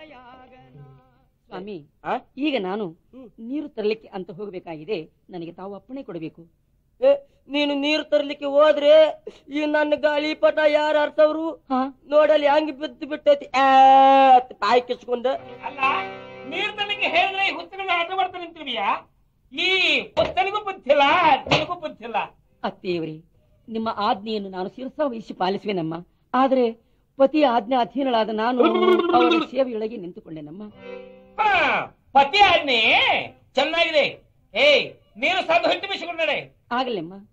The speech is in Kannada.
ಸ್ವಾಮಿ ಆ? ಈಗ ನಾನು ಹ್ಮ್. ನೀರು ತರಲಿಕ್ಕೆ ಅಂತ ಹೋಗಬೇಕಾಗಿದೆ ನನಗೆ ತಾವು ಅಪ್ಪಣೆ ಕೊಡಬೇಕು ಏ, ನೀನು ನೀರು ತರ್ಲಿಕ್ಕೆ ಹೋದ್ರೆ ಈ ನನ್ನ ಗಾಳಿಪಟ ಯಾರು ಅರ್ಸವ್ರು ಹಾ ನೋಡಲ್ಲಿ ಹಂಗ್ ಬಿದ್ದು ಬಿಟ್ಟೈತಿ ಆ, ಅಂತ ಬಾಯಿ ಕಿಸ್ಕೊಂಡ ಅಲ್ಲ ನೀರ್ ತನಗೆ ಹೇಳಿದ್ರೆ ಈ ಹುತ್ತನಿಗೆ ಅಡ್ಡ ಬರ್ತಾನೆ ನಿಂತಿರ್ತೀಯ ಈ ಹುತ್ತನಿಗೂ ಬುದ್ಧಿಲ್ಲ ನಿನಗೂ ಬುದ್ಧಿಲ್ಲ ಅತ್ತೆಯವರೇ ನಿಮ್ಮ ಆಜ್ಞೆಯನ್ನು ನಾನು ಶಿರಸಾ ವಹಿಸಿ ಪಾಲಿಸುವೆನಮ್ಮ ಆದರೆ ಪತಿಯ ಆಜ್ಞೆ ಅಧೀನಳಾದ ನಾನು ಅವರ ಸೇವೆಯೊಳಗೆ ನಿಂತುಕೊಂಡೆನಮ್ಮ ಹಾ ಪತಿ ಆಜ್ಞೆ ಚೆನ್ನಾಗಿದೆ ಏಯ್ ನೀರು ಸಾಧು ಹಿಟ್ಟು ಬಿಸಿಕೊಂಡಡೆ ಆಗಲೆಮ್ಮ